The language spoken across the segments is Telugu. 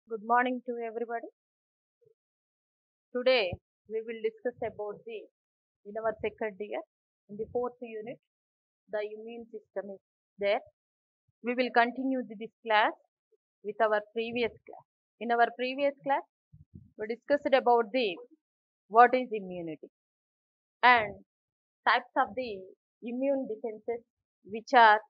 Good morning to everybody. Today we will discuss about the in our second year in the fourth unit the immune system is there. We will continue the- this class with our previous class. In our previous class we discussed about the what is immunity and types of the immune defenses which are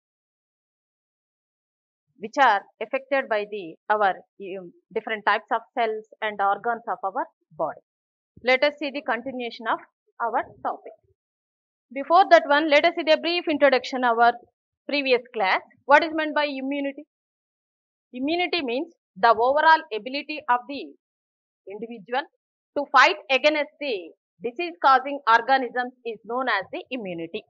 which are affected by the our um, different types of cells and organs of our body. Let us see the continuation of our topic. Before that one, let us see the brief introduction of our previous class. What is meant by immunity? Immunity means the overall ability of the individual to fight against the disease causing organisms is known as the immunity.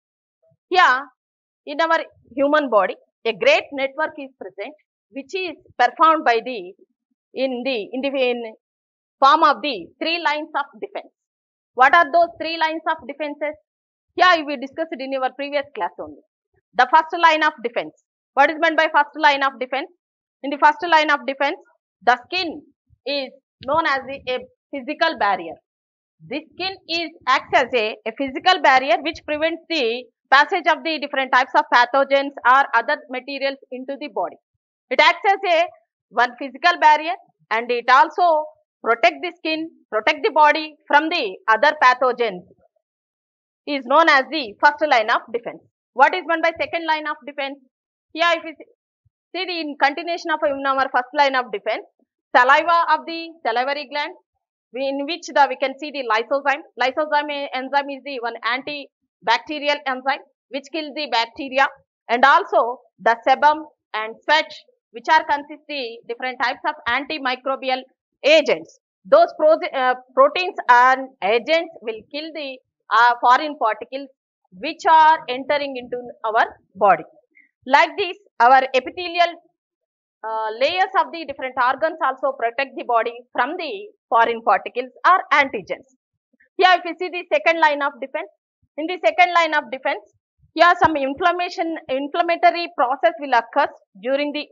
Here, in our human body, a great network is present which is performed by the in the in the in form of the three lines of defense. What are those three lines of defenses? Here we discussed in our previous class only. The first line of defense. What is meant by first line of defense? In the first line of defense, the skin is known as the, a physical barrier. This skin is acts as a, a physical barrier which prevents the passage of the different types of pathogens or other materials into the body. It acts as a one physical barrier and it also protect the skin, protect the body from the other pathogens is known as the first line of defense. What is meant by second line of defense? Here if you see see the in continuation of in our first line of defense, saliva of the salivary gland we- in which the we can see the lysozyme. Lysozyme e- enzyme is the one antibacterial enzyme which kills the bacteria and also the sebum and sweat which are consist the different types of antimicrobial agents. Those pro- uh, proteins and agents will kill the uh, foreign particles which are entering into our body. Like this, our epithelial uh, layers of the different organs also protect the body from the foreign particles or antigens. Here if you see the second line of defense, in the second line of defense, here some inflammation, inflammatory process will occur during the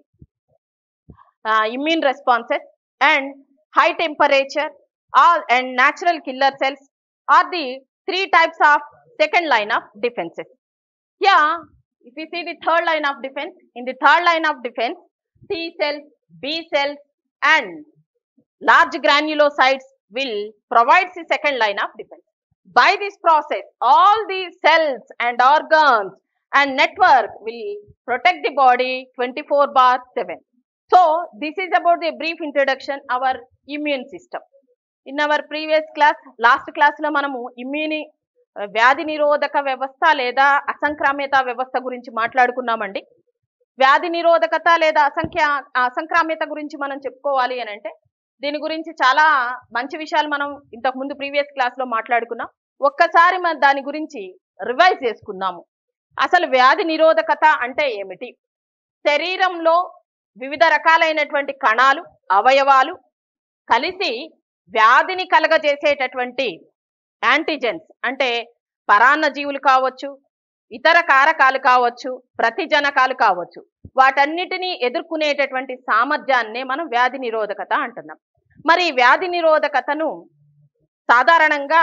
uh, immune responses and high temperature or and natural killer cells are the three types of second line of defenses. Here, if you see the third line of defense, in the third line of defense, T cells, B cells and large granulocytes will provide the second line of defense. By this process, all these cells and organs and network will protect the body 24 bar 7. So, this is about the brief introduction our immune system. In our previous class last క్లాస్లో మనము ఇమ్యూని వ్యాధి నిరోధక వ్యవస్థ లేదా అసంక్రామ్యత వ్యవస్థ గురించి మాట్లాడుకున్నామండి వ్యాధి నిరోధకత లేదా అసంఖ్య అసంక్రామ్యత గురించి మనం చెప్పుకోవాలి అని అంటే దీని గురించి చాలా మంచి విషయాలు మనం ఇంతకు ముందు ప్రీవియస్ క్లాస్లో మాట్లాడుకున్నాం ఒక్కసారి మన దాని గురించి రివైజ్ చేసుకుందాము అసలు వ్యాధి నిరోధకత అంటే ఏమిటి శరీరంలో వివిధ రకాలైనటువంటి కణాలు అవయవాలు కలిసి వ్యాధిని కలగజేసేటటువంటి యాంటీజెన్స్ అంటే పరాన్న జీవులు కావచ్చు ఇతర కారకాలు కావచ్చు ప్రతిజనకాలు కావచ్చు వాటన్నిటినీ ఎదుర్కొనేటటువంటి సామర్థ్యాన్నే మనం వ్యాధి నిరోధకత అంటున్నాం మరి ఈ వ్యాధి నిరోధకతను సాధారణంగా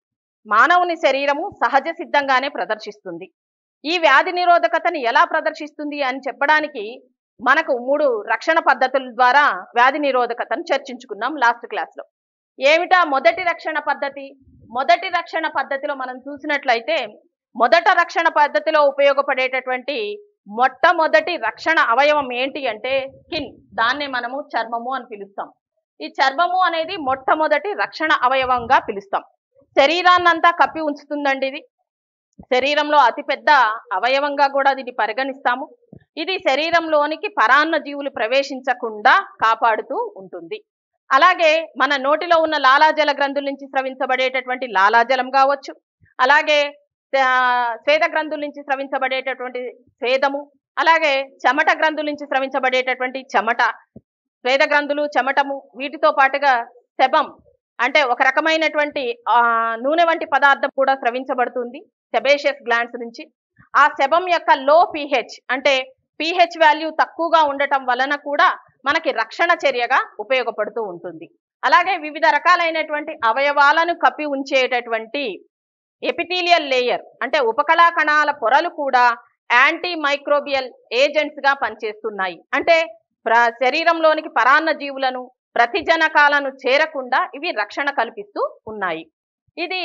మానవుని శరీరము సహజ సిద్ధంగానే ప్రదర్శిస్తుంది ఈ వ్యాధి నిరోధకతను ఎలా ప్రదర్శిస్తుంది అని చెప్పడానికి మనకు మూడు రక్షణ పద్ధతుల ద్వారా వ్యాధి నిరోధకతను చర్చించుకున్నాం లాస్ట్ క్లాస్లో ఏమిటా మొదటి రక్షణ పద్ధతి మొదటి రక్షణ పద్ధతిలో మనం చూసినట్లయితే మొదట రక్షణ పద్ధతిలో ఉపయోగపడేటటువంటి మొట్టమొదటి రక్షణ అవయవం ఏంటి అంటే స్కిన్ దాన్నే మనము చర్మము అని పిలుస్తాం ఈ చర్మము అనేది మొట్టమొదటి రక్షణ అవయవంగా పిలుస్తాం శరీరాన్నంతా కప్పి ఉంచుతుందండి ఇది శరీరంలో అతిపెద్ద అవయవంగా కూడా దీన్ని పరిగణిస్తాము ఇది శరీరంలోనికి పరాన్న జీవులు ప్రవేశించకుండా కాపాడుతూ ఉంటుంది అలాగే మన నోటిలో ఉన్న లాలాజల గ్రంథుల నుంచి స్రవించబడేటటువంటి లాలాజలం కావచ్చు అలాగే ఆ, స్వేద గ్రంథుల నుంచి స్రవించబడేటటువంటి స్వేదము అలాగే చెమట గ్రంథుల నుంచి స్రవించబడేటటువంటి చెమట స్వేద గ్రంథులు చెమటము వీటితో పాటుగా శబం అంటే ఒక రకమైనటువంటి ఆ, నూనె వంటి పదార్థం కూడా స్రవించబడుతుంది సెబేషియస్ గ్లాండ్స్ నుంచి ఆ శబం యొక్క లో పిహెచ్ అంటే పిహెచ్ వాల్యూ తక్కువగా ఉండటం వలన కూడా మనకి రక్షణ చర్యగా ఉపయోగపడుతూ ఉంటుంది అలాగే వివిధ రకాలైనటువంటి అవయవాలను కప్పి ఉంచేటటువంటి ఎపిథీలియల్ లేయర్ అంటే ఉపకళా కణాల పొరలు కూడా యాంటీ మైక్రోబియల్ ఏజెంట్స్ గా పనిచేస్తున్నాయి అంటే ప్ర శరీరంలోనికి పరాన్న జీవులను ప్రతిజనకాలను చేరకుండా ఇవి రక్షణ కల్పిస్తూ ఉన్నాయి ఇది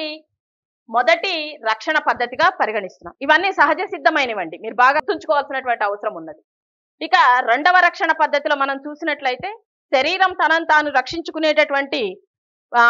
మొదటి రక్షణ పద్ధతిగా పరిగణిస్తున్నాం ఇవన్నీ సహజ సిద్ధమైనవండి మీరు బాగా గుర్తుంచుకోవాల్సినటువంటి అవసరం ఉన్నది ఇక రెండవ రక్షణ పద్ధతిలో మనం చూసినట్లయితే శరీరం తనను తాను రక్షించుకునేటటువంటి ఆ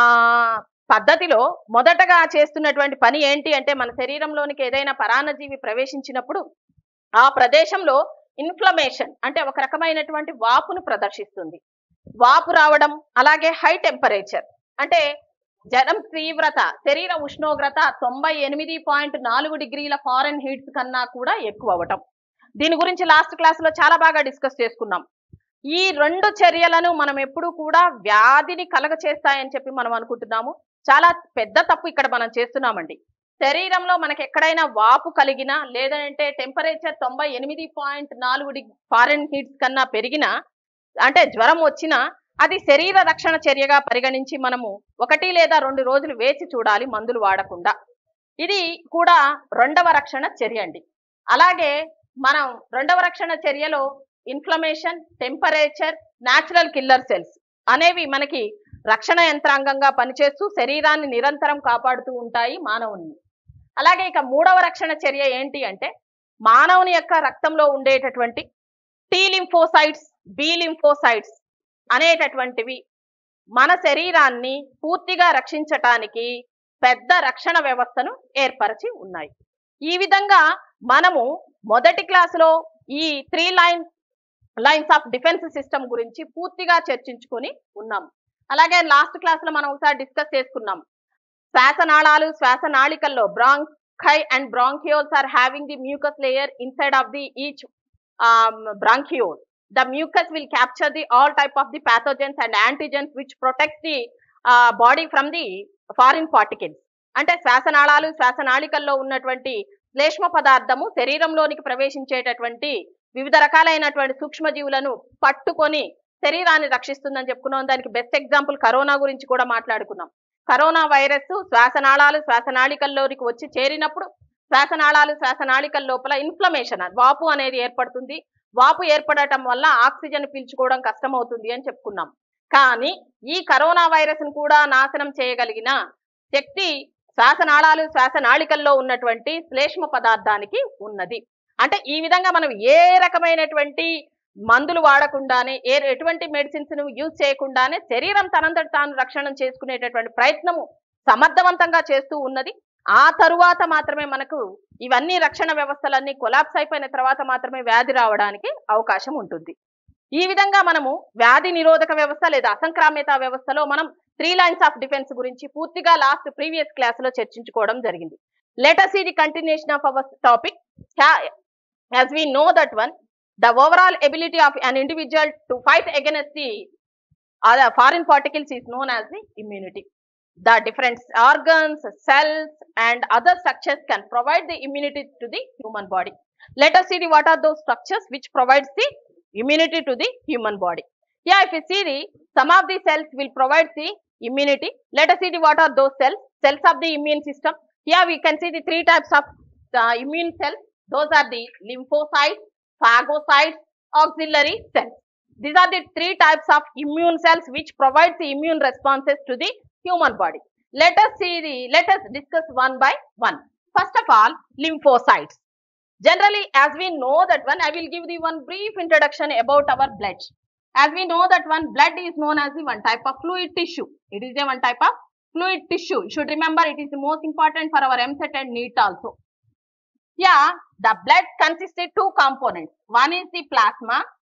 పద్ధతిలో మొదటగా చేస్తున్నటువంటి పని ఏంటి అంటే మన శరీరంలోనికి ఏదైనా పరాన్నజీవి ప్రవేశించినప్పుడు ఆ ప్రదేశంలో ఇన్ఫ్లమేషన్ అంటే ఒక రకమైనటువంటి వాపును ప్రదర్శిస్తుంది వాపు రావడం అలాగే హై టెంపరేచర్ అంటే జలం తీవ్రత శరీర ఉష్ణోగ్రత తొంభై ఎనిమిది పాయింట్ నాలుగు డిగ్రీల ఫారెన్ హీట్స్ కన్నా కూడా ఎక్కువ అవ్వటం దీని గురించి లాస్ట్ క్లాస్ లో చాలా బాగా డిస్కస్ చేసుకున్నాం ఈ రెండు చర్యలను మనం ఎప్పుడూ కూడా వ్యాధిని కలగ చేస్తాయని చెప్పి మనం అనుకుంటున్నాము చాలా పెద్ద తప్పు ఇక్కడ మనం చేస్తున్నామండి శరీరంలో మనకి ఎక్కడైనా వాపు కలిగినా లేదంటే టెంపరేచర్ తొంభై ఎనిమిది పాయింట్ నాలుగు డిగ్రీ ఫారెన్ హీట్స్ కన్నా పెరిగినా అంటే జ్వరం వచ్చినా అది శరీర రక్షణ చర్యగా పరిగణించి మనము ఒకటి లేదా రెండు రోజులు వేచి చూడాలి మందులు వాడకుండా ఇది కూడా రెండవ రక్షణ చర్య అండి అలాగే మనం రెండవ రక్షణ చర్యలో inflammation temperature natural killer cells అనేవి మనకి రక్షణ యంత్రాంగంగా పనిచేస్తూ శరీరాన్ని నిరంతరం కాపాడుతూ ఉంటాయి మానవుని అలాగే ఇక మూడవ రక్షణ చర్య ఏంటి అంటే మానవుని యొక్క రక్తంలో ఉండేటటువంటి టీ లింఫోసైట్స్ బి లింఫోసైట్స్ అనేటటువంటివి మన శరీరాన్ని పూర్తిగా రక్షించటానికి పెద్ద రక్షణ వ్యవస్థను ఏర్పరిచి ఉన్నాయి ఈ విధంగా మనము మొదటి క్లాసులో ఈ three line lines of defence system గురించి పూర్తిగా చర్చించుకొని ఉన్నాం అలాగే లాస్ట్ క్లాస్ లో మనం ఒకసారి డిస్కస్ చేసుకున్నాం శ్వాసనాళాలు శ్వాసనాళికల్లో bronchi and bronchioles are having the mucus layer inside of the each bronchiole the mucus will capture the all type of the pathogens and antigens which protects the uh, body from the foreign particles అంటే శ్వాసనాళాలు శ్వాసనాళికల్లో ఉన్నటువంటి శ్లేష్మ పదార్థము శరీరంలోనికి ప్రవేశించేటటువంటి వివిధ రకాలైనటువంటి సూక్ష్మజీవులను పట్టుకొని శరీరాన్ని రక్షిస్తుందని చెప్పుకున్నాం దానికి బెస్ట్ ఎగ్జాంపుల్ కరోనా గురించి కూడా మాట్లాడుకున్నాం కరోనా వైరస్ శ్వాసనాళాలు శ్వాసనాళికల్లోనికి వచ్చి చేరినప్పుడు శ్వాసనాళాలు శ్వాసనాళికల లోపల ఇన్ఫ్లమేషన్ వాపు అనేది ఏర్పడుతుంది వాపు ఏర్పడటం వల్ల ఆక్సిజన్ పీల్చుకోవడం కష్టమవుతుంది అని చెప్పుకున్నాం కానీ ఈ కరోనా వైరస్ ను కూడా నాశనం చేయగలిగిన శక్తి శ్వాసనాళాలు శ్వాసనాళికల్లో ఉన్నటువంటి శ్లేష్మ పదార్థానికి ఉన్నది అంటే ఈ విధంగా మనం ఏ రకమైనటువంటి మందులు వాడకుండానే ఏ ఎటువంటి మెడిసిన్స్ ను యూజ్ చేయకుండానే శరీరం తనంతట తాను రక్షణ చేసుకునేటటువంటి ప్రయత్నము సమర్థవంతంగా చేస్తూ ఉన్నది ఆ తరువాత మాత్రమే మనకు ఇవన్నీ రక్షణ వ్యవస్థలన్నీ కొలాప్స్ అయిపోయిన తర్వాత మాత్రమే వ్యాధి రావడానికి అవకాశం ఉంటుంది ఈ విధంగా మనము వ్యాధి నిరోధక వ్యవస్థ లేదా అసంక్రామ్యత వ్యవస్థలో మనం త్రీ లైన్స్ ఆఫ్ డిఫెన్స్ గురించి పూర్తిగా లాస్ట్ ప్రీవియస్ క్లాస్ లో చర్చించుకోవడం జరిగింది let us see the continuation of our topic as we know that one the overall ability of an individual to fight against the foreign particles is known as the immunity the different organs, cells, and other structures can provide the immunity to the human body. Let us see the, what are those structures which provides the immunity to the human body. Yeah, if you see the, some of the cells will provide the immunity. Let us see the, what are those cells, cells of the immune system. Here we can see the three types of uh, immune cells. Those are the lymphocytes, phagocytes, auxiliary cells. These are the three types of immune cells which provide the immune responses to the human body. Let us see the, let us discuss one by one. First of all, lymphocytes. Generally, as we know that one, I will give the one brief introduction about our blood. As we know that one, blood is known as the one type of fluid tissue. It is a one type of fluid tissue. You should remember it is the most important for our MSET and NEET also. Yeah, the blood consists of two components. One is the plasma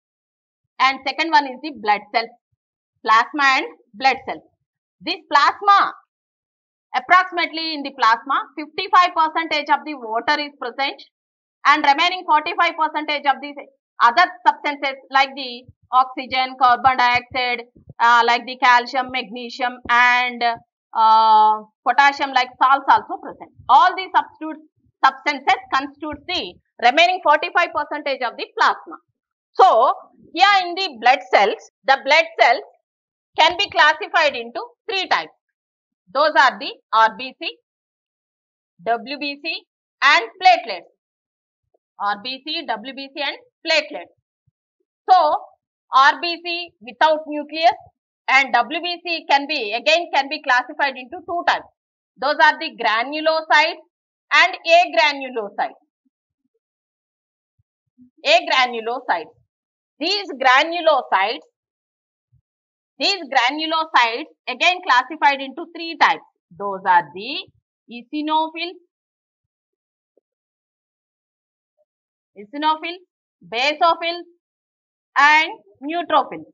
and second one is the blood cells. Plasma and blood cells. This plasma, approximately in the plasma, 55 percentage of the water is present and remaining 45 percentage of the other substances like the oxygen, carbon dioxide, uh, like the calcium, magnesium and uh, potassium like salts also present. All these substitutes, substances constitute the remaining 45 percentage of the plasma. So, Here in the blood cells, the blood cells can be classified into three types. Those are the RBC, WBC and platelets. RBC, WBC and platelets. So, RBC without nucleus and WBC can be again can be classified into two types. Those are the granulocytes and agranulocytes. Agranulocytes. These granulocytes, these granulocytes again classified into three types. Those are the eosinophils, eosinophils, basophils and neutrophils.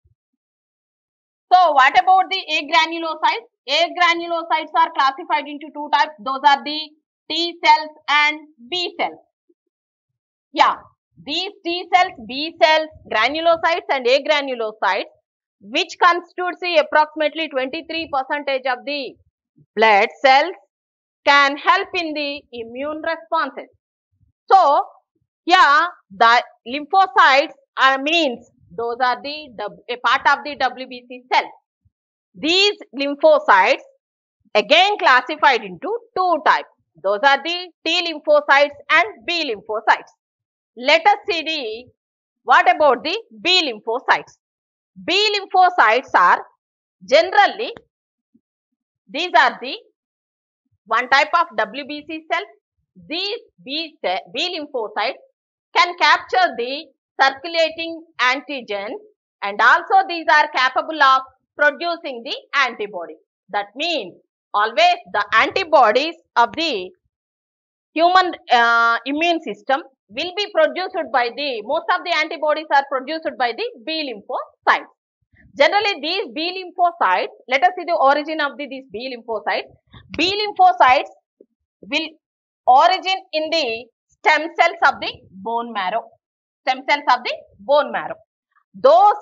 So, what about the agranulocytes? Agranulocytes are classified into two types. Those are the T cells and B cells. Yeah, these T cells, B cells, granulocytes and agranulocytes which constitutes the approximately 23 percentage of the blood cells can help in the immune responses. So, yeah, the lymphocytes are means those are the W- a part of the WBC cell. These lymphocytes again classified into two types. Those are the T lymphocytes and B lymphocytes. Let us see the what about the B lymphocytes. B lymphocytes are generally these are the one type of WBC cell. These B, ce- B lymphocytes can capture the circulating antigens and also these are capable of producing the antibodies. That means always the antibodies of the human uh, immune system will be produced by the most of the antibodies are produced by the B lymphocytes. Generally, these B lymphocytes, let us see the origin of the, these B lymphocytes. B lymphocytes will origin in the stem cells of the bone marrow. Stem cells of the bone marrow. Those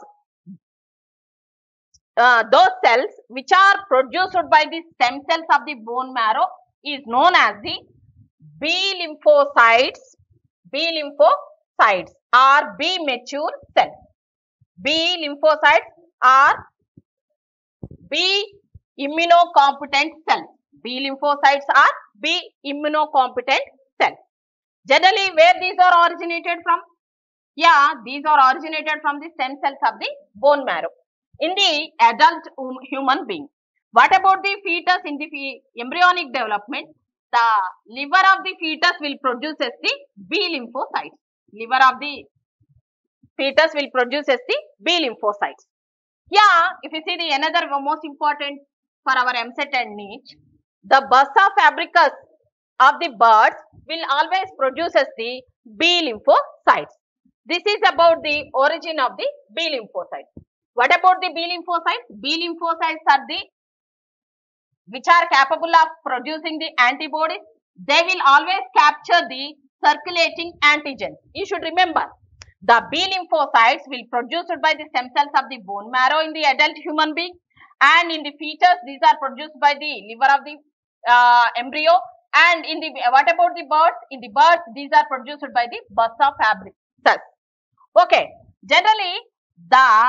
uh, those cells which are produced by the stem cells of the bone marrow is known as the B lymphocytes, B lymphocytes or B mature cells. B lymphocytes are B immunocompetent cells. B lymphocytes are B immunocompetent cells. Generally, where these are originated from? Yeah, these are originated from the stem cells of the bone marrow in the adult hum- human being. What about the fetus in the fe- embryonic development? The liver of the fetus will produce as the B lymphocytes. Liver of the fetus will produce as the B lymphocytes. Yeah, if you see the another most important for our MSET and niche, the bursa fabricus of the birds will always produce as the B lymphocytes. This is about the origin of the B lymphocytes. What about the B lymphocytes? B lymphocytes are the which are capable of producing the antibodies. They will always capture the circulating antigens. You should remember the B lymphocytes will produced by the stem cells of the bone marrow in the adult human being and in the fetus these are produced by the liver of the uh, embryo and in the what about the birds in the birds these are produced by the bursa fabric cells okay generally the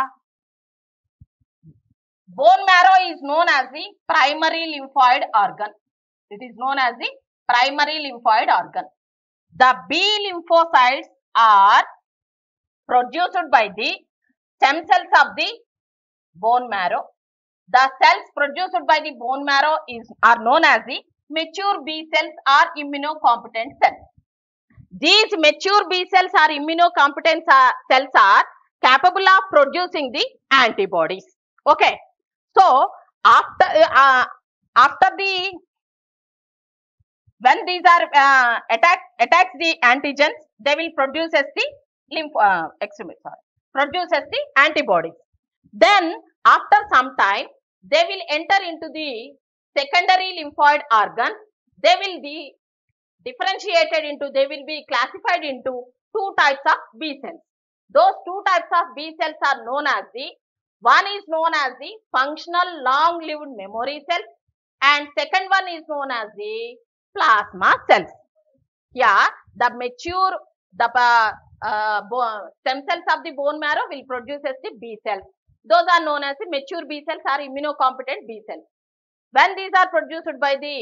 bone marrow is known as the primary lymphoid organ it is known as the primary lymphoid organ the b lymphocytes are produced by the stem cells of the bone marrow the cells produced by the bone marrow is are known as the mature b cells or immunocompetent cells these mature b cells or immunocompetent uh, cells are capable of producing the antibodies okay so after uh, after the when these are uh, attack attacks the antigens they will produce as the lymph uh, excuse me sorry produce as the antibodies then after some time they will enter into the secondary lymphoid organ they will be differentiated into they will be classified into two types of b cells those two types of b cells are known as the one is known as the functional long lived memory cells and second one is known as the plasma cells. Yeah, the mature, the uh, uh, bo- stem cells of the bone marrow will produces the B cells. Those are known as the mature B cells or immunocompetent B cells. When these are produced by the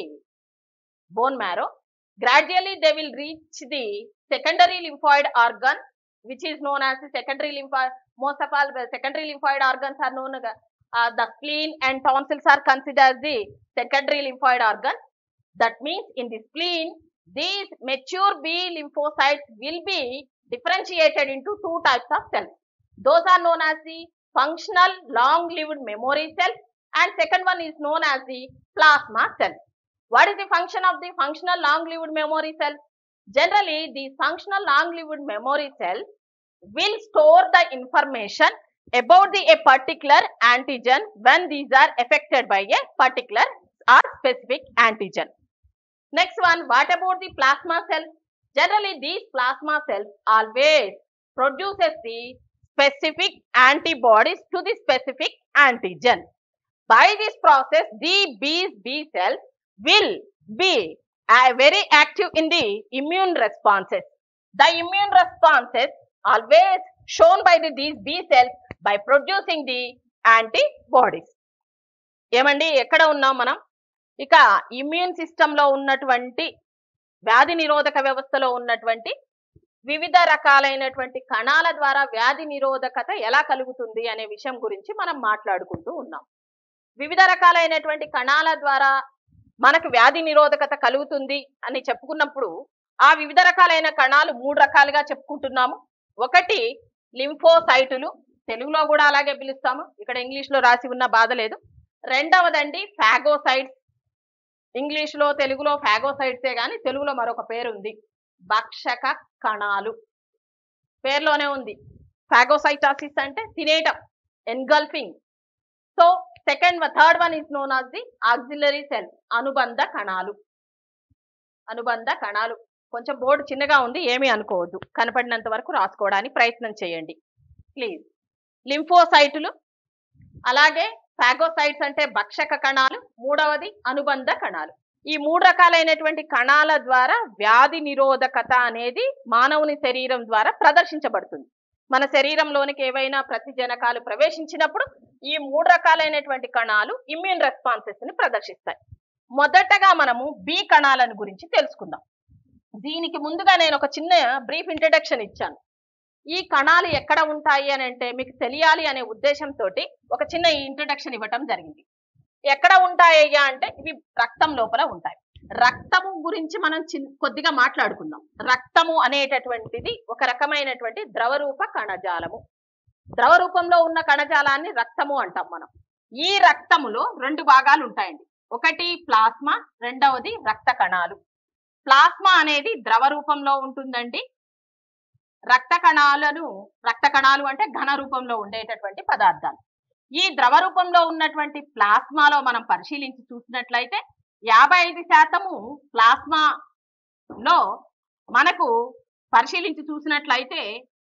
bone marrow, gradually they will reach the secondary lymphoid organ, which is known as the secondary lymphoid. Most of all, the secondary lymphoid organs are known. Uh, the spleen and tonsils are considered as the secondary lymphoid organ. That means in the spleen, these mature B lymphocytes will be differentiated into two types of cells. Those are known as the functional long-lived memory cells and second one is known as the plasma cell. What is the function of the functional long-lived memory cell? Generally, the functional long-lived memory cell will store the information about the a particular antigen when these are affected by a particular or specific antigen. Next one, what about the plasma cells? Generally, these plasma cells always produces the specific antibodies to the specific antigen. By this process, the B's B cells will be uh, very active in the immune responses. The immune responses always shown by the, these B cells by producing the antibodies. ఏమండి ఎక్కడ ఉన్నాం మనం ఇక ఇమ్యూన్ సిస్టంలో ఉన్నటువంటి వ్యాధి నిరోధక వ్యవస్థలో ఉన్నటువంటి వివిధ రకాలైనటువంటి కణాల ద్వారా వ్యాధి నిరోధకత ఎలా కలుగుతుంది అనే విషయం గురించి మనం మాట్లాడుకుంటూ ఉన్నాం వివిధ రకాలైనటువంటి కణాల ద్వారా మనకు వ్యాధి నిరోధకత కలుగుతుంది అని చెప్పుకున్నప్పుడు ఆ వివిధ రకాలైన కణాలు మూడు రకాలుగా చెప్పుకుంటున్నాము ఒకటి లింఫోసైటులు తెలుగులో కూడా అలాగే పిలుస్తాము ఇక్కడ ఇంగ్లీష్లో రాసి ఉన్న బాధ లేదు రెండవదండి ఫాగోసైట్స్ ఇంగ్లీష్లో తెలుగులో ఫాగోసైట్సే కానీ తెలుగులో మరొక పేరు ఉంది భక్షక కణాలు పేర్లోనే ఉంది ఫాగోసైటాసిస్ అంటే తినేయటం engulfing so second third one is known as the auxiliary cells అనుబంధ కణాలు అనుబంధ కణాలు కొంచెం బోర్డు చిన్నగా ఉంది ఏమీ అనుకోవద్దు కనపడినంత వరకు రాసుకోవడానికి ప్రయత్నం చేయండి ప్లీజ్ లింఫోసైటులు అలాగే ఫాగోసైట్స్ అంటే భక్షక కణాలు మూడవది అనుబంధ కణాలు ఈ మూడు రకాలైనటువంటి కణాల ద్వారా వ్యాధి నిరోధకత అనేది మానవుని శరీరం ద్వారా ప్రదర్శించబడుతుంది మన శరీరంలోనికి ఏవైనా ప్రతిజనకాలు ప్రవేశించినప్పుడు ఈ మూడు రకాలైనటువంటి కణాలు ఇమ్యూన్ రెస్పాన్సెస్ ని ప్రదర్శిస్తాయి మొదటగా మనము బి కణాలను గురించి తెలుసుకుందాం దీనికి ముందుగా నేను ఒక చిన్న బ్రీఫ్ ఇంట్రడక్షన్ ఇచ్చాను ఈ కణాలు ఎక్కడ ఉంటాయి అని అంటే మీకు తెలియాలి అనే ఉద్దేశంతో ఒక చిన్న ఇంట్రడక్షన్ ఇవ్వటం జరిగింది ఎక్కడ ఉంటాయ్యా అంటే ఇవి రక్తం లోపల ఉంటాయి రక్తము గురించి మనం చిన్ కొద్దిగా మాట్లాడుకుందాం రక్తము అనేటటువంటిది ఒక రకమైనటువంటి ద్రవరూప కణజాలము ద్రవ రూపంలో ఉన్న కణజాలాన్ని రక్తము అంటాం మనం ఈ రక్తములో రెండు భాగాలు ఉంటాయండి ఒకటి ప్లాస్మా రెండవది రక్త కణాలు ప్లాస్మా అనేది ద్రవ రూపంలో ఉంటుందండి రక్త కణాలను రక్త కణాలు అంటే ఘన రూపంలో ఉండేటటువంటి పదార్థాలు ఈ ద్రవ రూపంలో ఉన్నటువంటి ప్లాస్మాలో మనం పరిశీలించి చూసినట్లయితే యాభై ఐదు శాతము ప్లాస్మాలో మనకు పరిశీలించి చూసినట్లయితే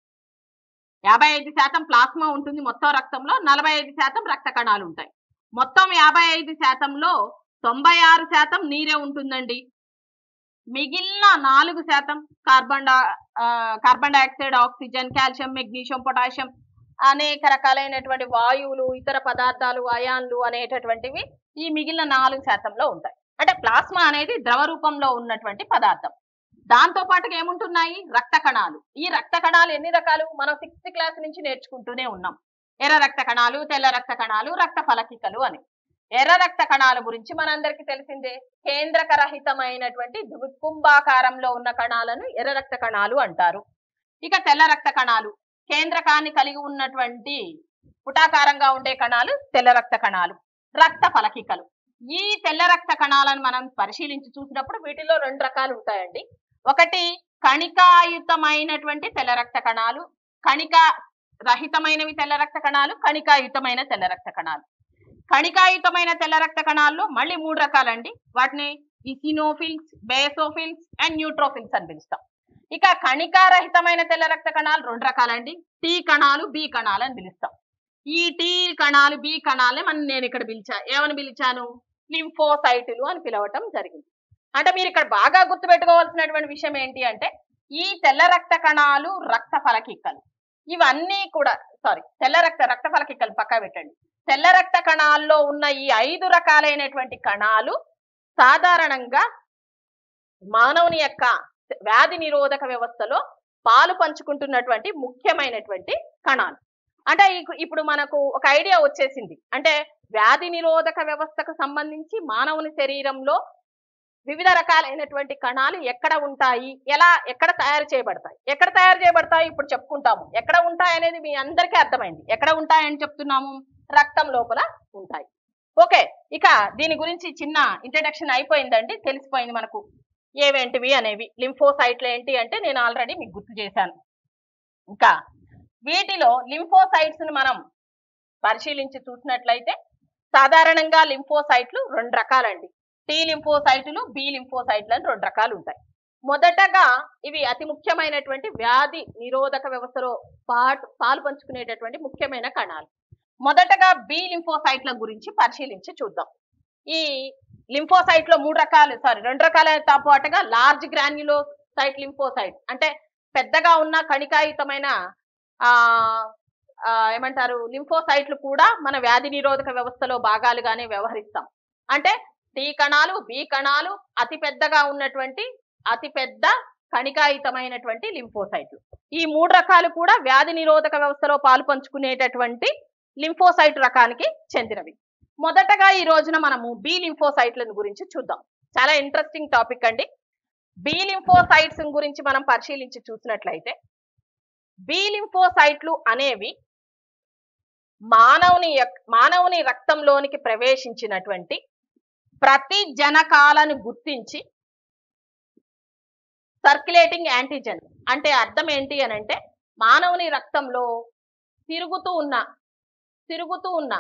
యాభై ఐదు శాతం ప్లాస్మా ఉంటుంది మొత్తం రక్తంలో నలభై ఐదు శాతం రక్త కణాలు ఉంటాయి మొత్తం యాభై ఐదు శాతంలో తొంభై ఆరు శాతం నీరే ఉంటుందండి మిగిలిన నాలుగు శాతం కార్బన్ డా ఆ, carbon dioxide oxygen calcium magnesium potassium అనేక రకాలైనటువంటి వాయువులు ఇతర పదార్థాలు అయాన్లు అనేటటువంటివి ఈ మిగిలిన నాలుగు శాతంలో ఉంటాయి అంటే ప్లాస్మా అనేది ద్రవ రూపంలో ఉన్నటువంటి పదార్థం దాంతో పాటుగా ఏముంటున్నాయి రక్త కణాలు ఈ రక్త కణాలు ఎన్ని రకాలు మనం సిక్స్త్ క్లాస్ నుంచి నేర్చుకుంటూనే ఉన్నాం ఎర్ర రక్త కణాలు తెల్ల రక్త కణాలు రక్త ఫలకికలు అని ఎర్ర రక్త కణాల గురించి మనందరికీ తెలిసిందే కేంద్రక రహితమైనటువంటి కుంభాకారంలో ఉన్న కణాలను ఎర్ర రక్త కణాలు అంటారు ఇక తెల్ల రక్త కణాలు కేంద్రకాన్ని కలిగి ఉన్నటువంటి పుటాకారంగా ఉండే కణాలు తెల్ల రక్త కణాలు రక్త ఫలకికలు ఈ తెల్ల రక్త కణాలను మనం పరిశీలించి చూసినప్పుడు వీటిలో రెండు రకాలు ఉంటాయండి ఒకటి కణికాయుతమైనటువంటి తెల్ల రక్త కణాలు కణిక రహితమైనవి తెల్ల రక్త కణాలు కణికాయుతమైన తెల్ల రక్త కణాలు కణికాయుతమైన తెల్ల రక్త కణాల్లో మళ్ళీ మూడు రకాలండి వాటిని ఇసినోఫిల్స్ బేసోఫిల్స్ అండ్ న్యూట్రోఫిల్స్ అని పిలుస్తాం ఇక కణికారహితమైన తెల్ల రక్త కణాలు రెండు రకాలండి టీ కణాలు బి కణాలు అని పిలుస్తాం ఈ టీ కణాలు బి కణాలే మనం నేను ఇక్కడ పిలిచా ఏమని పిలిచాను లింఫోసైటులు అని పిలవటం జరిగింది అంటే మీరు ఇక్కడ బాగా గుర్తుపెట్టుకోవాల్సినటువంటి విషయం ఏంటి అంటే ఈ తెల్ల రక్త కణాలు రక్త ఫలకిక్కలు ఇవన్నీ కూడా సారీ తెల్ల రక్త రక్త ఫలకిక్కలు పక్కా పెట్టండి తెల్ల రక్త కణాల్లో ఉన్న ఈ ఐదు రకాలైనటువంటి కణాలు సాధారణంగా మానవుని యొక్క వ్యాధి నిరోధక వ్యవస్థలో పాలు పంచుకుంటున్నటువంటి ముఖ్యమైనటువంటి కణాలు అంటే ఇక- ఇప్పుడు మనకు ఒక ఐడియా వచ్చేసింది అంటే వ్యాధి నిరోధక వ్యవస్థకు సంబంధించి మానవుని శరీరంలో వివిధ రకాలైనటువంటి కణాలు ఎక్కడ ఉంటాయి ఎలా ఎక్కడ తయారు చేయబడతాయి ఎక్కడ తయారు చేయబడతాయి ఇప్పుడు చెప్పుకుంటాము ఎక్కడ ఉంటాయి అనేది మీ అందరికీ అర్థమైంది ఎక్కడ ఉంటాయని చెప్తున్నాము రక్తం లోపల ఉంటాయి ఓకే ఇక దీని గురించి చిన్న ఇంట్రడక్షన్ అయిపోయిందండి తెలిసిపోయింది మనకు ఏవేంటివి అనేవి లింఫోసైట్లు ఏంటి అంటే నేను ఆల్రెడీ మీకు గుర్తు చేశాను ఇంకా వీటిలో లింఫోసైట్స్ ని మనం పరిశీలించి చూసినట్లయితే సాధారణంగా లింఫోసైట్లు రెండు రకాలండి టీ లింఫోసైట్లు బి లింఫోసైట్లు అని రెండు రకాలు ఉంటాయి మొదటగా ఇవి అతి ముఖ్యమైనటువంటి వ్యాధి నిరోధక వ్యవస్థలో పాటు పాలు పంచుకునేటటువంటి ముఖ్యమైన కణాలు మొదటగా బి లింఫోసైట్ల గురించి పరిశీలించి చూద్దాం ఈ లింఫోసైట్ లో మూడు రకాలు సారీ రెండు రకాలతో పాటుగా లార్జ్ గ్రాన్యులోసైట్ లింఫోసైట్ అంటే పెద్దగా ఉన్న కణికాయుతమైన ఆ ఆ, ఏమంటారు లింఫోసైట్లు కూడా మన వ్యాధి నిరోధక వ్యవస్థలో భాగాలుగానే వ్యవహరిస్తాం అంటే టీ కణాలు బి కణాలు అతి పెద్దగా ఉన్నటువంటి అతి పెద్ద కణికాయుతమైనటువంటి లింఫోసైట్లు ఈ మూడు రకాలు కూడా వ్యాధి నిరోధక వ్యవస్థలో పాలు పంచుకునేటటువంటి లింఫోసైట్ రకానికి చెందినవి మొదటగా ఈ రోజున మనము బి లింఫోసైట్లను గురించి చూద్దాం చాలా ఇంట్రెస్టింగ్ టాపిక్ అండి బి లింఫోసైట్స్ గురించి మనం పరిశీలించి చూసినట్లయితే బి లింఫోసైట్లు అనేవి మానవుని యొక్క- మానవుని రక్తంలోనికి ప్రవేశించినటువంటి ప్రతి జనకాలను గుర్తించి సర్క్యులేటింగ్ యాంటీజెన్ అంటే అర్థం ఏంటి అని అంటే మానవుని రక్తంలో తిరుగుతూ ఉన్న తిరుగుతూ ఉన్న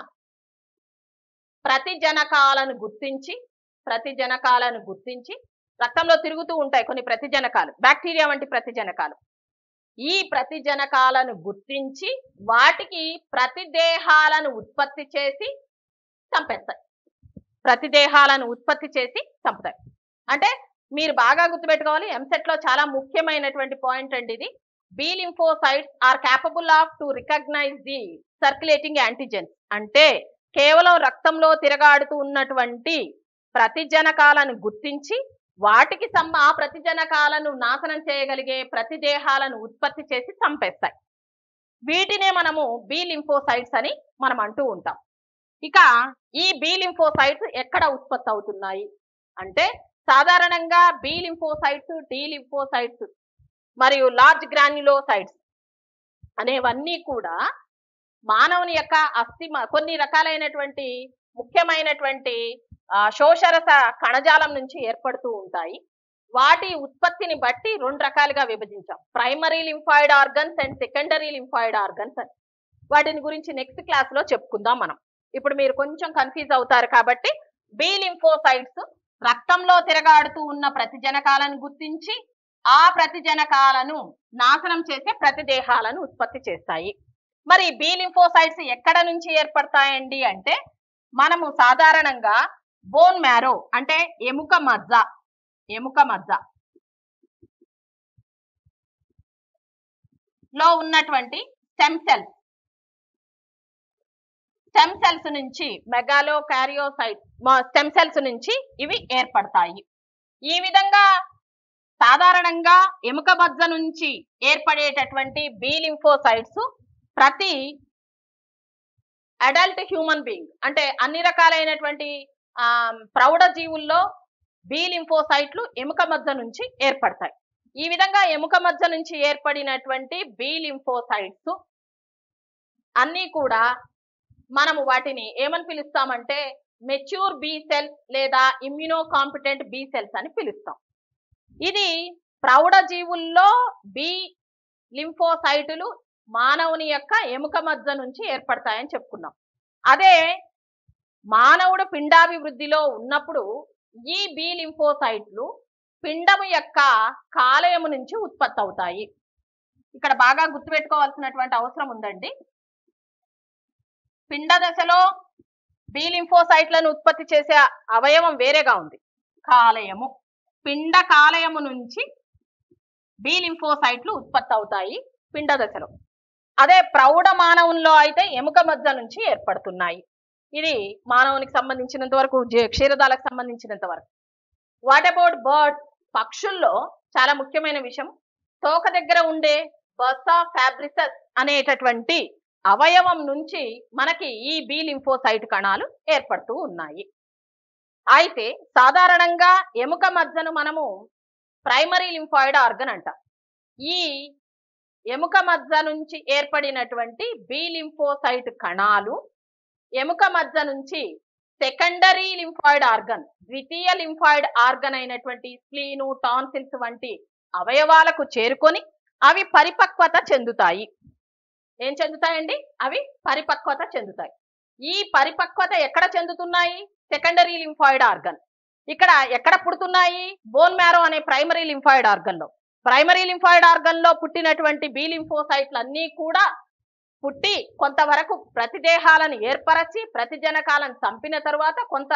ప్రతి జనకాలను గుర్తించి ప్రతి జనకాలను గుర్తించి రక్తంలో తిరుగుతూ ఉంటాయి కొన్ని ప్రతిజనకాలు బ్యాక్టీరియా వంటి ప్రతిజనకాలు ఈ ప్రతిజనకాలను గుర్తించి వాటికి ప్రతిదేహాలను ఉత్పత్తి చేసి చంపేస్తాయి ప్రతిదేహాలను ఉత్పత్తి చేసి చంపుతాయి అంటే మీరు బాగా గుర్తుపెట్టుకోవాలి ఎంసెట్ లో చాలా ముఖ్యమైనటువంటి పాయింట్ అండి ఇది B lymphocytes are capable of to recognize the circulating antigens అంటే కేవలం రక్తంలో తిరగాడుతూ ఉన్నటువంటి ప్రతిజనకాలను గుర్తించి వాటికి సంబ ఆ ప్రతిజనకాలను నాశనం చేయగలిగే ప్రతిదేహాలను ఉత్పత్తి చేసి చంపేస్తాయి వీటినే మనము బి లింఫోసైట్స్ అని మనం అంటూ ఉంటాం ఇక ఈ బి లింఫోసైట్స్ ఎక్కడ ఉత్పత్తి అవుతున్నాయి అంటే సాధారణంగా బి లింఫోసైట్స్ టీ లింఫోసైట్స్ మరియు లార్జ్ గ్రాన్యులోసైట్స్ అనేవన్నీ కూడా మానవుని యొక్క అస్థి కొన్ని రకాలైనటువంటి ముఖ్యమైనటువంటి ఆ, శోషరస కణజాలం నుంచి ఏర్పడుతూ ఉంటాయి వాటి ఉత్పత్తిని బట్టి రెండు రకాలుగా విభజించాం primary lymphoid organs and secondary lymphoid organs అని వాటిని గురించి నెక్స్ట్ క్లాస్ లో చెప్పుకుందాం మనం ఇప్పుడు మీరు కొంచెం కన్ఫ్యూజ్ అవుతారు కాబట్టి బి లింఫోసైట్స్ రక్తంలో తిరగాడుతూ ఉన్న ప్రతిజనకాలను గుర్తించి ఆ ప్రతిజనకాలను నాశనం చేసే ప్రతిదేహాలను ఉత్పత్తి చేస్తాయి మరి బి లింఫోసైట్స్ ఎక్కడ నుంచి ఏర్పడతాయండి అంటే మనము సాధారణంగా బోన్ మ్యారో అంటే ఎముక మజ్జ ఎముక మజ్జ లో ఉన్నటువంటి స్టెమ్ సెల్స్ స్టెమ్ సెల్స్ నుంచి మెగాలో క్యారియోసైట్ స్టెమ్ సెల్స్ నుంచి ఇవి ఏర్పడతాయి ఈ విధంగా సాధారణంగా ఎముక మజ్జ నుంచి ఏర్పడేటటువంటి బి లింఫోసైట్స్ ప్రతి అడల్ట్ హ్యూమన్ బీయింగ్ అంటే అన్ని రకాలైనటువంటి ఆ, ప్రౌఢ జీవుల్లో బి లింఫోసైట్లు ఎముక మజ్జ నుంచి ఏర్పడతాయి ఈ విధంగా ఎముక మజ్జ నుంచి ఏర్పడినటువంటి బి లింఫోసైట్స్ అన్నీ కూడా మనము వాటిని ఏమని పిలుస్తామంటే మెచ్యూర్ బి సెల్స్ లేదా ఇమ్యూనో కాంపిటెంట్ బి సెల్స్ అని పిలుస్తాం ఇది ప్రౌఢ జీవుల్లో బి లింఫోసైటులు మానవుని యొక్క ఎముక మజ్జ నుంచి ఏర్పడతాయని చెప్పుకున్నాం అదే మానవుడు పిండాభివృద్ధిలో ఉన్నప్పుడు ఈ బి లింఫోసైట్లు పిండము యొక్క కాలేయము నుంచి ఉత్పత్తి అవుతాయి ఇక్కడ బాగా గుర్తుపెట్టుకోవాల్సినటువంటి అవసరం ఉందండి పిండ దశలో బి లింఫోసైట్లను ఉత్పత్తి చేసే అవయవం వేరేగా ఉంది కాలేయము పిండ కాలేయము నుంచి బి లింఫోసైట్లు ఉత్పత్తి అవుతాయి పిండ దశలో అదే ప్రౌఢ మానవుల్లో అయితే ఎముక మజ్జ నుంచి ఏర్పడుతున్నాయి ఇది మానవునికి సంబంధించినంత వరకు జే- క్షీరదాలకు సంబంధించినంత వరకు వాట్ అబౌట్ బర్డ్స్ పక్షుల్లో చాలా ముఖ్యమైన విషయం తోక దగ్గర ఉండే బసా ఫ్యాబ్రిసస్ అనేటటువంటి అవయవం నుంచి మనకి ఈ బి లింఫోసైట్ కణాలు ఏర్పడుతూ ఉన్నాయి అయితే సాధారణంగా ఎముక మజ్జను మనము ప్రైమరీ లింఫాయిడ్ ఆర్గన్ అంటాం ఈ ఎముక మజ్జ నుంచి ఏర్పడినటువంటి బి లింఫోసైట్ కణాలు ఎముక మజ్జ నుంచి సెకండరీ లింఫాయిడ్ ఆర్గన్ ద్వితీయ లింఫాయిడ్ ఆర్గన్ అయినటువంటి స్ప్లీను టాన్సిల్స్ వంటి అవయవాలకు చేరుకొని అవి పరిపక్వత చెందుతాయి ఏం చెందుతాయండి అవి పరిపక్వత చెందుతాయి ఈ పరిపక్వత ఎక్కడ చెందుతున్నాయి సెకండరీ లింఫాయిడ్ ఆర్గన్ ఇక్కడ ఎక్కడ పుడుతున్నాయి బోన్ మ్యారో అనే ప్రైమరీ లింఫాయిడ్ ఆర్గన్ లో ప్రైమరీ లింఫాయిడ్ ఆర్గన్ లో పుట్టినటువంటి బి లింఫోసైట్లు అన్నీ కూడా పుట్టి కొంతవరకు ప్రతిదేహాలను ఏర్పరచి ప్రతిజనకాలను చంపిన తరువాత కొంత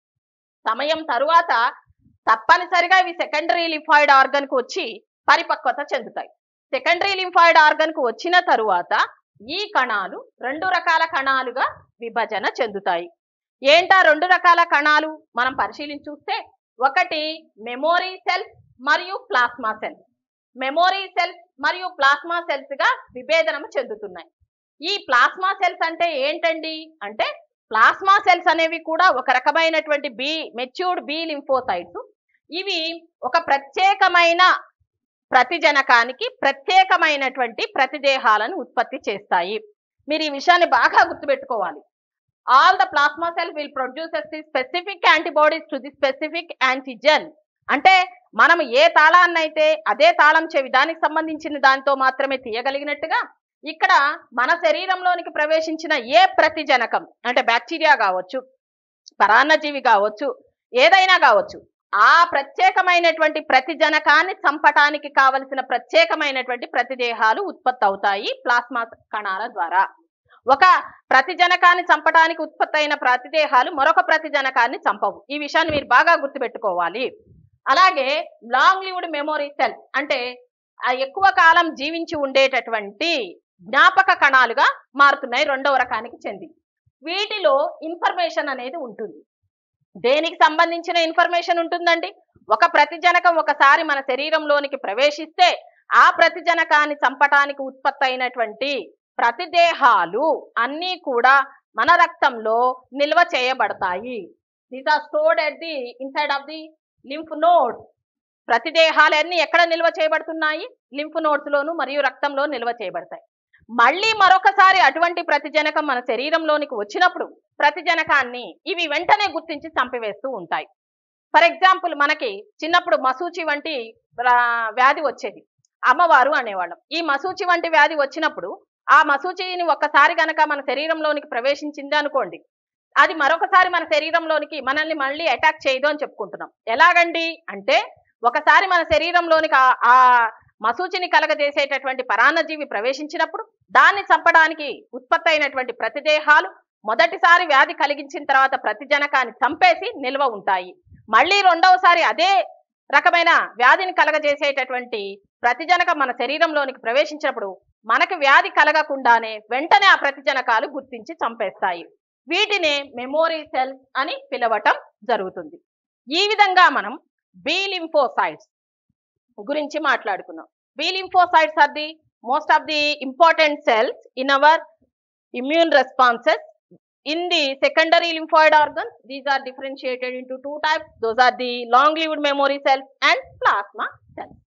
సమయం తరువాత తప్పనిసరిగా ఇవి సెకండరీ లింఫాయిడ్ ఆర్గన్ కు వచ్చి పరిపక్వత చెందుతాయి సెకండరీ లింఫాయిడ్ ఆర్గన్ కు వచ్చిన తరువాత ఈ కణాలు రెండు రకాల కణాలుగా విభజన చెందుతాయి ఏంటా రెండు రకాల కణాలు మనం పరిశీలించి చూస్తే ఒకటి మెమోరీ సెల్స్ మరియు ప్లాస్మా సెల్స్ మెమోరీ సెల్స్ మరియు ప్లాస్మా సెల్స్ గా విభేదనం చెందుతున్నాయి ఈ ప్లాస్మా సెల్స్ అంటే ఏంటండి అంటే ప్లాస్మా సెల్స్ అనేవి కూడా ఒక రకమైనటువంటి బి మెచ్యూర్డ్ బి లింఫోసైట్స్ ఇవి ఒక ప్రత్యేకమైన ప్రతిజనకానికి ప్రత్యేకమైనటువంటి ప్రతిదేహాలను ఉత్పత్తి చేస్తాయి మీరు ఈ విషయాన్ని బాగా గుర్తుపెట్టుకోవాలి all the plasma cell will produces the specific antibodies to the specific antigen అంటే మనం ఏ తాళాన్నైతే అదే తాళం చెవి దానికి సంబంధించిన దానితో మాత్రమే తీయగలిగినట్టుగా ఇక్కడ మన శరీరంలోనికి ప్రవేశించిన ఏ ప్రతిజనకం అంటే బ్యాక్టీరియా కావచ్చు పరాన్నజీవి కావచ్చు ఏదైనా కావచ్చు ఆ ప్రత్యేకమైనటువంటి ప్రతిజనకాన్ని చంపటానికి కావలసిన ప్రత్యేకమైనటువంటి ప్రతిదేహాలు ఉత్పత్తి అవుతాయి ప్లాస్మా కణాల ద్వారా ఒక ప్రతిజనకాన్ని చంపటానికి ఉత్పత్తి అయిన ప్రతిదేహాలు మరొక ప్రతిజనకాన్ని చంపవు ఈ విషయాన్ని మీరు బాగా గుర్తుపెట్టుకోవాలి అలాగే లాంగ్ లివ్డ్ మెమొరీ సెల్ అంటే ఆ ఎక్కువ కాలం జీవించి ఉండేటటువంటి జ్ఞాపక కణాలుగా మారుతున్నాయి రెండవ రకానికి చెంది వీటిలో ఇన్ఫర్మేషన్ అనేది ఉంటుంది దేనికి సంబంధించిన ఇన్ఫర్మేషన్ ఉంటుందండి ఒక ప్రతిజనకం ఒకసారి మన శరీరంలోనికి ప్రవేశిస్తే ఆ ప్రతిజనకాన్ని చంపటానికి ఉత్పత్తి అయినటువంటి ప్రతిదేహాలు అన్నీ కూడా మన రక్తంలో నిల్వ చేయబడతాయి these are stored at the inside of the lymph node ప్రతిదేహాలన్నీ ఎక్కడ నిల్వ చేయబడుతున్నాయి లింఫ్ నోడ్స్ లోను మరియు రక్తంలో నిల్వ చేయబడతాయి మళ్ళీ మరొకసారి అటువంటి ప్రతిజనకం మన శరీరంలోనికి వచ్చినప్పుడు ప్రతిజనకాన్ని ఇవి వెంటనే గుర్తించి చంపివేస్తూ ఉంటాయి ఫర్ ఎగ్జాంపుల్ మనకి చిన్నప్పుడు మసూచి వంటి రా- వ్యాధి వచ్చేది అమ్మవారు అనేవాళ్ళం ఈ మసూచి వంటి వ్యాధి వచ్చినప్పుడు ఆ మసూచిని ఒక్కసారి గనక మన శరీరంలోనికి ప్రవేశించింది అనుకోండి అది మరొకసారి మన శరీరంలోనికి మనల్ని మళ్ళీ అటాక్ చేయదు అని చెప్పుకుంటున్నాం ఎలాగండి అంటే ఒకసారి మన శరీరంలోనికి ఆ- ఆ మసూచిని కలగజేసేటటువంటి పరాన్నజీవి ప్రవేశించినప్పుడు దాన్ని చంపడానికి ఉత్పత్తి అయినటువంటి ప్రతిదేహాలు మొదటిసారి వ్యాధి కలిగించిన తర్వాత ప్రతిజనకాన్ని చంపేసి నిల్వ ఉంటాయి మళ్ళీ రెండవసారి అదే రకమైన వ్యాధిని కలగజేసేటటువంటి ప్రతిజనకం మన శరీరంలోనికి ప్రవేశించినప్పుడు మనకి వ్యాధి కలగకుండానే వెంటనే ఆ ప్రతిజనకాలు గుర్తించి చంపేస్తాయి వీటినే మెమోరీ సెల్స్ అని పిలవటం జరుగుతుంది ఈ విధంగా మనం బి లింఫోసైట్స్ గురించి మాట్లాడుకున్నాం B lymphocytes are the most of the important cells in our immune responses in the secondary lymphoid organs these are differentiated into two types those are the long lived memory cells and plasma cells